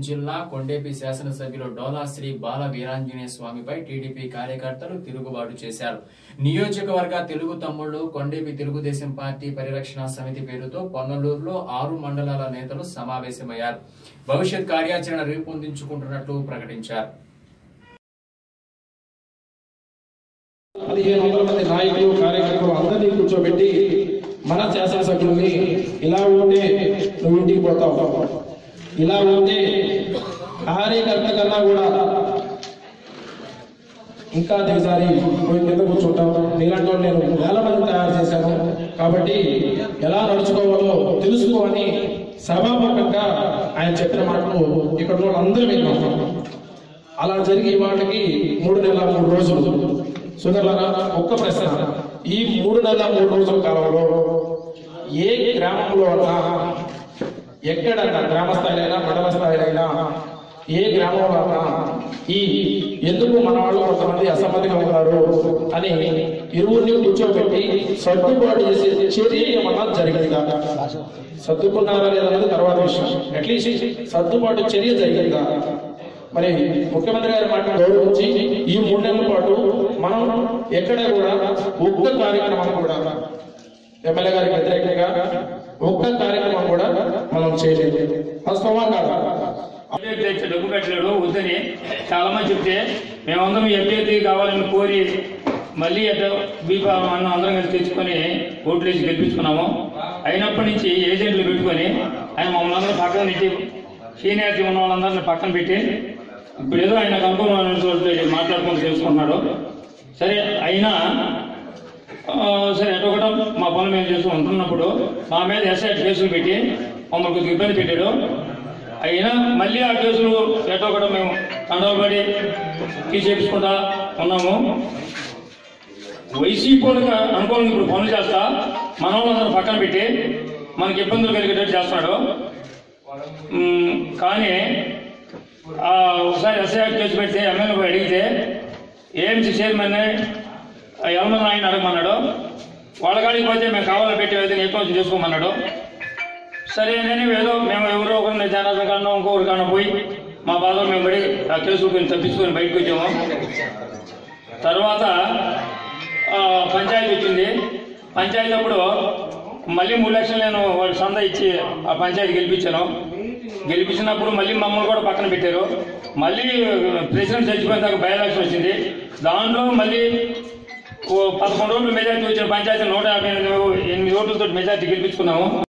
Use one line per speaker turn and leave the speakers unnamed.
జిల్లా కొండేపి శాసనసభ్యులు డోలా శ్రీ బాల వీరాంజనేయ స్వామిపై టీడీపీ కార్యకర్తలు తిరుగుబాటు చేశారు నియోజకవర్గ తెలుగు తమ్ముళ్లు కొండేపి తెలుగుదేశం పార్టీ పరిరక్షణ సమితి పేరుతో పొన్నలూరులో ఆరు మండలాల నేతలు సమావేశమయ్యారు భవిష్యత్ కార్యాచరణ రూపొందించుకుంటున్నట్లు ప్రకటించారు
పదిహేను వందల మంది నాయకులు కార్యకర్తలు అందరినీ కూర్చోబెట్టి మన శాసనసభ్యుల్ని ఇలా ఉంటే నువ్వు ఇంటికి పోతావు ఇలా ఉంటే కార్యకర్త కన్నా కూడా ఇంకా దిగజారి పోయి కింద కూర్చుంటాం నీలాంటి వాళ్ళు నేను వేల మంది తయారు చేశాను కాబట్టి ఎలా నడుచుకోవాలో తెలుసుకోమని సభాముఖంగా ఆయన చెప్పిన మాటలు ఇక్కడ ఉన్న వాళ్ళందరూ విన్నాం అలా జరిగి వాటికి మూడు నెలల మూడు రోజులు సుందరలారా ఒక్క ప్రశ్న ఈ మూడు నెలల మూడు రోజుల కాలంలో ఏ గ్రామంలో అన్నా ఎక్కడన్నా గ్రామ స్థాయిలైనా మండల స్థాయిలైనా ఏ గ్రామంలో అన్నా ఈ ఎందుకు మన వాళ్ళు కొంతమంది అసమ్మతిగా ఉన్నారు అని ఇరువురిని కూర్చోబెట్టి సర్దుబాటు చేసే చర్య ఏమన్నా జరిగిందా సర్దుకున్నారా లేదా అనేది తర్వాత విషయం అట్లీస్ట్ సర్దుబాటు చర్య జరిగిందా మరి ముఖ్యమంత్రి గారి మాట గౌరవించి ఈ మూడు నెలల పాటు మనం ఎక్కడ కూడా ఒక్క కార్యక్రమం కూడా ఎమ్మెల్యే గారికి వ్యతిరేకంగా ఒక్క కార్యక్రమం కూడా మనం చేయలేదు వాస్తవా కాదా
అభ్యర్థి డబ్బు పెట్టలేడు వద్దని చాలా మంది చెప్తే మేమందరం ఈ అభ్యర్థి కావాలని కోరి మళ్ళీ అట్లా బీపా మనం అందరం కలిసి తెచ్చుకొని ఓట్లు వేసి గెలిపించుకున్నాము అయినప్పటి నుంచి ఏజెంట్లు పెట్టుకొని ఆయన మమ్మల్ని అందరం పక్కన పెట్టి సీనియారిటీ ఉన్న వాళ్ళందరినీ పక్కన పెట్టి ఇప్పుడు ఏదో ఆయన అనుకూలమైన చోట్ల మాట్లాడుకొని తెలుసుకుంటున్నాడు సరే అయినా ఆ, సరే ఎటొకటం మా పనులు మేము చేస్తూ ఉంటున్నప్పుడు మా మీద ఎస్ఐ కేసులు పెట్టి మమ్మల్ని కొద్దిగా ఇబ్బంది పెట్టాడు అయినా మళ్ళీ ఆ కేసులు ఎటొకటం మేము తండలు పడి తీసేసుకుంటా ఉన్నాము వైసీపీ వాళ్ళకి అనుకూలంగా ఇప్పుడు పనులు చేస్తా మన వాళ్ళందరూ పక్కన పెట్టి మనకి ఇబ్బందులు కలిగేటట్టు చేస్తున్నాడు ఉమ్, కానీ ఆ, ఒకసారి ఎస్ఐ కేసు పెడితే ఎమ్మెల్యే పోయి అడిగితే ఏఎంసీ చైర్మన్ ఎవరి ఆయన అడగమన్నాడు వాళ్ళ కాడికి పోతే మేము కావాలని పెట్టి అయితే ఎక్కువ చేసుకోమన్నాడు సరే నేను ఏదో మేము ఎవరో ఒకరిని జనార్దన్ కన్నా ఇంకొకరి కన్నా పోయి మా బాధలు మేము పడి ఆ కేసు కొంచెం తప్పించుకొని బయటకు వచ్చాము తర్వాత ఆ, పంచాయతీ వచ్చింది పంచాయతీ అప్పుడు మళ్ళీ మూడు లక్షలు నేను వాళ్ళ సంద ఇచ్చి ఆ పంచాయతీ గెలిపించాను గెలిపించినప్పుడు మళ్ళీ మమ్మల్ని కూడా పక్కన పెట్టారు మళ్ళీ ప్రెసిడెంట్ చచ్చిపోయిన దాకా బై ఎలక్షన్ వచ్చింది దాంట్లో మళ్ళీ ఓ పదకొండు రోజులు మెజార్టీ వచ్చిన పంచాయతీ నూట యాభై ఎనిమిది ఎనిమిది ఓట్లతో మెజార్టీ గెలిపించుకున్నాము